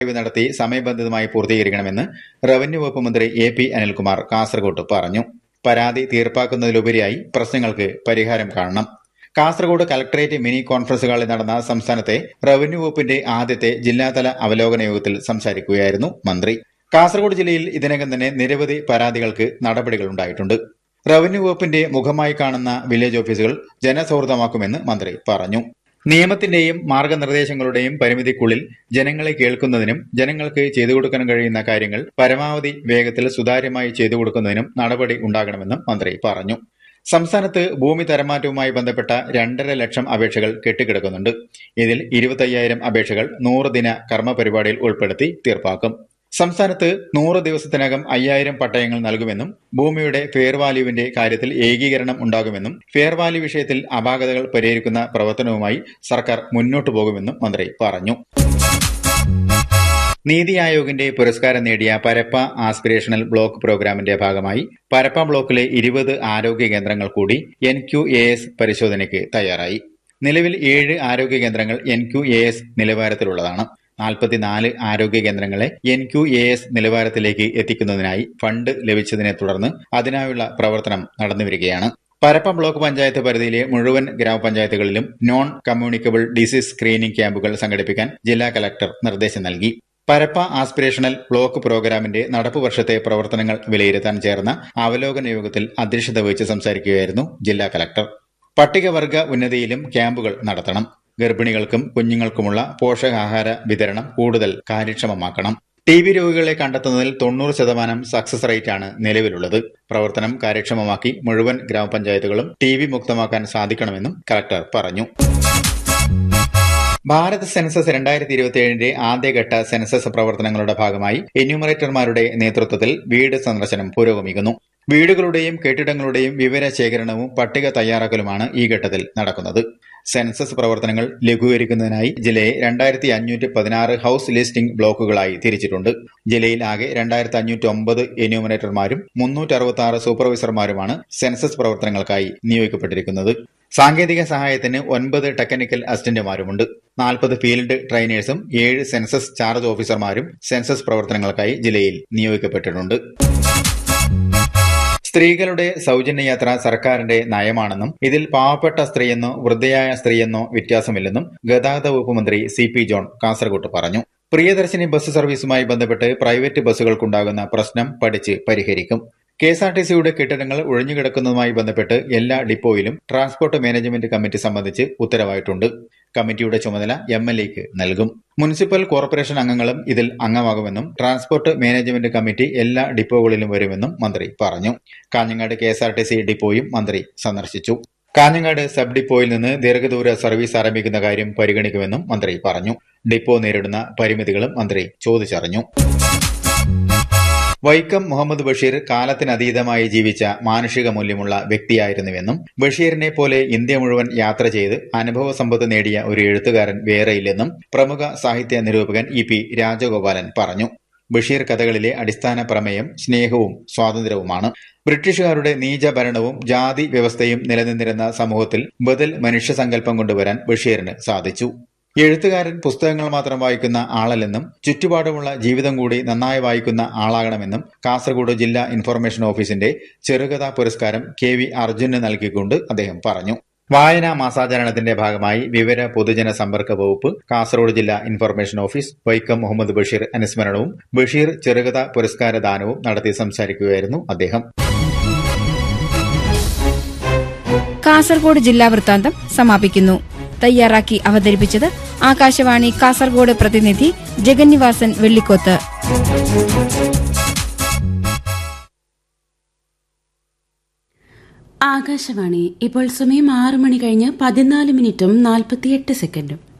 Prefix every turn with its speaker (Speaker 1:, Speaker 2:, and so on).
Speaker 1: നടത്തി സമയബന്ധിതമായി പൂർത്തീകരിക്കണമെന്ന് റവന്യൂ വകുപ്പ് മന്ത്രി എ പി അനിൽകുമാർ കാസർകോട്ട് പറഞ്ഞു പരാതി തീർപ്പാക്കുന്നതിലുപരിയായി പ്രശ്നങ്ങൾക്ക് പരിഹാരം കാണണം കാസർഗോഡ് കലക്ടറേറ്റ് മിനി കോൺഫറൻസ് ഹാളിൽ നടന്ന സംസ്ഥാനത്തെ റവന്യൂ വകുപ്പിന്റെ ആദ്യത്തെ ജില്ലാതല അവലോകന യോഗത്തിൽ സംസാരിക്കുകയായിരുന്നു മന്ത്രി കാസർഗോഡ് ജില്ലയിൽ ഇതിനകം തന്നെ നിരവധി പരാതികൾക്ക് നടപടികളുണ്ടായിട്ടുണ്ട് റവന്യൂ വകുപ്പിന്റെ മുഖമായി കാണുന്ന വില്ലേജ് ഓഫീസുകൾ ജനസൗഹൃദമാക്കുമെന്ന് മന്ത്രി പറഞ്ഞു നിയമത്തിന്റെയും മാർഗനിർദ്ദേശങ്ങളുടെയും പരിമിതിക്കുള്ളിൽ ജനങ്ങളെ കേൾക്കുന്നതിനും ജനങ്ങൾക്ക് ചെയ്തു കൊടുക്കാൻ കഴിയുന്ന കാര്യങ്ങൾ പരമാവധി വേഗത്തിൽ സുതാര്യമായി ചെയ്തു കൊടുക്കുന്നതിനും നടപടി ഉണ്ടാകണമെന്നും മന്ത്രി പറഞ്ഞു സംസ്ഥാനത്ത് ഭൂമി തരമാറ്റവുമായി ബന്ധപ്പെട്ട രണ്ടര ലക്ഷം അപേക്ഷകൾ കെട്ടിക്കിടക്കുന്നുണ്ട് ഇതിൽ ഇരുപത്തയ്യായിരം അപേക്ഷകൾ നൂറ് ദിന കർമ്മ പരിപാടിയിൽ ഉൾപ്പെടുത്തി തീർപ്പാക്കും സംസ്ഥാനത്ത് നൂറ് ദിവസത്തിനകം അയ്യായിരം പട്ടയങ്ങൾ നൽകുമെന്നും ഭൂമിയുടെ ഫെയർ വാല്യൂവിന്റെ കാര്യത്തിൽ ഏകീകരണം ഉണ്ടാകുമെന്നും ഫെയർ വാല്യൂ വിഷയത്തിൽ അപാകതകൾ പരിഹരിക്കുന്ന പ്രവർത്തനവുമായി സർക്കാർ മുന്നോട്ടു പോകുമെന്നും മന്ത്രി പറഞ്ഞു നീതി ആയോഗിന്റെ പുരസ്കാരം നേടിയ പരപ്പ ആസ്പിരേഷണൽ ബ്ലോക്ക് പ്രോഗ്രാമിന്റെ ഭാഗമായി പരപ്പ ബ്ലോക്കിലെ ഇരുപത് ആരോഗ്യ കേന്ദ്രങ്ങൾ കൂടി എൻ ക്യു എ എസ് പരിശോധനയ്ക്ക് തയ്യാറായി നിലവിൽ ഏഴ് ആരോഗ്യ കേന്ദ്രങ്ങൾ എൻ ക്യു എ എസ് നിലവാരത്തിലുള്ളതാണ് നാൽപ്പത്തിനാല് ആരോഗ്യ കേന്ദ്രങ്ങളെ എൻ ക്യു എ എസ് നിലവാരത്തിലേക്ക് എത്തിക്കുന്നതിനായി ഫണ്ട് ലഭിച്ചതിനെ തുടർന്ന് അതിനായുള്ള പ്രവർത്തനം നടന്നുവരികയാണ് പരപ്പ ബ്ലോക്ക് പഞ്ചായത്ത് പരിധിയിലെ മുഴുവൻ ഗ്രാമപഞ്ചായത്തുകളിലും നോൺ കമ്മ്യൂണിക്കബിൾ ഡിസീസ് സ്ക്രീനിംഗ് ക്യാമ്പുകൾ സംഘടിപ്പിക്കാൻ ജില്ലാ കലക്ടർ നിർദ്ദേശം നൽകി പരപ്പ ആസ്പിരേഷണൽ ബ്ലോക്ക് പ്രോഗ്രാമിന്റെ നടപ്പു വർഷത്തെ പ്രവർത്തനങ്ങൾ വിലയിരുത്താൻ ചേർന്ന അവലോകന യോഗത്തിൽ അധ്യക്ഷത വഹിച്ച് സംസാരിക്കുകയായിരുന്നു ജില്ലാ കലക്ടർ പട്ടികവർഗ ഉന്നതിയിലും ക്യാമ്പുകൾ നടത്തണം ഗർഭിണികൾക്കും കുഞ്ഞുങ്ങൾക്കുമുള്ള പോഷകാഹാര വിതരണം കൂടുതൽ കാര്യക്ഷമമാക്കണം ടി ബി രോഗികളെ കണ്ടെത്തുന്നതിൽ തൊണ്ണൂറ് ശതമാനം സക്സസ് റേറ്റാണ് നിലവിലുള്ളത് പ്രവർത്തനം കാര്യക്ഷമമാക്കി മുഴുവൻ ഗ്രാമപഞ്ചായത്തുകളും ടി ബി മുക്തമാക്കാൻ സാധിക്കണമെന്നും കലക്ടർ പറഞ്ഞു ഭാരത് സെൻസസ് രണ്ടായിരത്തി ഇരുപത്തിയേഴിന്റെ ആദ്യഘട്ട സെൻസസ് പ്രവർത്തനങ്ങളുടെ ഭാഗമായി എന്യൂമറേറ്റർമാരുടെ നേതൃത്വത്തിൽ വീട് സന്ദർശനം പുരോഗമിക്കുന്നു വീടുകളുടെയും കെട്ടിടങ്ങളുടെയും വിവര ശേഖരണവും പട്ടിക തയ്യാറാക്കലുമാണ് ഈ ഘട്ടത്തിൽ നടക്കുന്നത് സെൻസസ് പ്രവർത്തനങ്ങൾ ലഘൂകരിക്കുന്നതിനായി ജില്ലയെ രണ്ടായിരത്തി അഞ്ഞൂറ്റി പതിനാറ് ഹൌസ് ലിസ്റ്റിംഗ് ബ്ലോക്കുകളായി തിരിച്ചിട്ടുണ്ട് ജില്ലയിൽ ആകെ രണ്ടായിരത്തി അഞ്ഞൂറ്റി ഒമ്പത് എന്യൂമിനേറ്റർമാരും മുന്നൂറ്റി അറുപത്തി ആറ് സൂപ്പർവൈസർമാരുമാണ് സെൻസസ് പ്രവർത്തനങ്ങൾക്കായി നിയോഗിക്കപ്പെട്ടിരിക്കുന്നത് സാങ്കേതിക സഹായത്തിന് ഒൻപത് ടെക്നിക്കൽ അസിസ്റ്റന്റുമാരുമുണ്ട് നാൽപ്പത് ഫീൽഡ് ട്രെയിനേഴ്സും ഏഴ് സെൻസസ് ചാർജ് ഓഫീസർമാരും സെൻസസ് പ്രവർത്തനങ്ങൾക്കായി ജില്ലയിൽ നിയോഗിക്കപ്പെട്ടിട്ടുണ്ട് സ്ത്രീകളുടെ സൌജന്യ യാത്ര സർക്കാരിന്റെ നയമാണെന്നും ഇതിൽ പാവപ്പെട്ട സ്ത്രീയെന്നോ വൃദ്ധയായ സ്ത്രീയെന്നോ വ്യത്യാസമില്ലെന്നും ഗതാഗത വകുപ്പ് മന്ത്രി സി പി ജോൺ കാസർകോട്ട് പറഞ്ഞു പ്രിയദർശിനി ബസ് സർവീസുമായി ബന്ധപ്പെട്ട് പ്രൈവറ്റ് ബസ്സുകൾക്കുണ്ടാകുന്ന പ്രശ്നം പഠിച്ച് പരിഹരിക്കും കെ എസ് ആർ ടി സിയുടെ കെട്ടിടങ്ങൾ ഒഴിഞ്ഞുകിടക്കുന്നതുമായി ബന്ധപ്പെട്ട് എല്ലാ ഡിപ്പോയിലും ട്രാൻസ്പോർട്ട് മാനേജ്മെന്റ് കമ്മിറ്റി സംബന്ധിച്ച് ഉത്തരവായിട്ടുണ്ട് കമ്മിറ്റിയുടെ ചുമതല എം എൽ എക്ക് നൽകും മുനിസിപ്പൽ കോർപ്പറേഷൻ അംഗങ്ങളും ഇതിൽ അംഗമാകുമെന്നും ട്രാൻസ്പോർട്ട് മാനേജ്മെന്റ് കമ്മിറ്റി എല്ലാ ഡിപ്പോകളിലും വരുമെന്നും മന്ത്രി പറഞ്ഞു Kanhangad K S R T C ഡിപ്പോയും മന്ത്രി സന്ദർശിച്ചു കാഞ്ഞങ്ങാട് സബ് ഡിപ്പോയിൽ നിന്ന് ദീർഘദൂര സർവീസ് ആരംഭിക്കുന്ന കാര്യം പരിഗണിക്കുമെന്നും മന്ത്രി പറഞ്ഞു ഡിപ്പോ നേരിടുന്ന പരിമിതികളും മന്ത്രി ചോദിച്ചറിഞ്ഞു വൈക്കം മുഹമ്മദ് ബഷീർ കാലത്തിനതീതമായി ജീവിച്ച മാനുഷിക മൂല്യമുള്ള വ്യക്തിയായിരുന്നുവെന്നും ബഷീറിനെ പോലെ ഇന്ത്യ മുഴുവൻ യാത്ര ചെയ്ത് അനുഭവ സമ്പത്ത് നേടിയ ഒരു എഴുത്തുകാരൻ വേറെയില്ലെന്നും പ്രമുഖ സാഹിത്യ നിരൂപകൻ ഇ പി രാജഗോപാലൻ പറഞ്ഞു ബഷീർ കഥകളിലെ അടിസ്ഥാന പ്രമേയം സ്നേഹവും സ്വാതന്ത്ര്യവുമാണ് ബ്രിട്ടീഷുകാരുടെ നീചഭരണവും ജാതി വ്യവസ്ഥയും നിലനിന്നിരുന്ന സമൂഹത്തിൽ ബദൽ മനുഷ്യസങ്കല്പം കൊണ്ടുവരാൻ ബഷീറിന് സാധിച്ചു എഴുത്തുകാരൻ പുസ്തകങ്ങൾ മാത്രം വായിക്കുന്ന ആളല്ലെന്നും ചുറ്റുപാടുമുള്ള ജീവിതം കൂടി നന്നായി വായിക്കുന്ന ആളാകണമെന്നും കാസർഗോഡ് ജില്ലാ ഇൻഫർമേഷൻ ഓഫീസിന്റെ ചെറുകഥാ പുരസ്കാരം കെ വി അർജുന് നൽകിക്കൊണ്ട് അദ്ദേഹം പറഞ്ഞു വായനാ മാസാചരണത്തിന്റെ ഭാഗമായി വിവര പൊതുജന സമ്പർക്ക വകുപ്പ് കാസർഗോഡ് ജില്ലാ ഇൻഫർമേഷൻ ഓഫീസ് വൈക്കം മുഹമ്മദ് ബഷീർ അനുസ്മരണവും ബഷീർ ചെറുകഥ പുരസ്കാര ദാനവും നടത്തി സംസാരിക്കുകയായിരുന്നു അദ്ദേഹം
Speaker 2: കാസർഗോഡ് ജില്ലാ വൃത്താന്തം സമാപിക്കുന്നു തയ്യാറാക്കി അവതരിപ്പിച്ചത് ആകാശവാണി കാസർഗോഡ് പ്രതിനിധി ജഗന്നിവാസൻ വെള്ളിക്കോത്ത്
Speaker 3: ആകാശവാണി ഇപ്പോൾ സമയം ആറ് മണി കഴിഞ്ഞ് പതിനാല് മിനിറ്റും നാൽപ്പത്തിയെട്ട് സെക്കൻഡും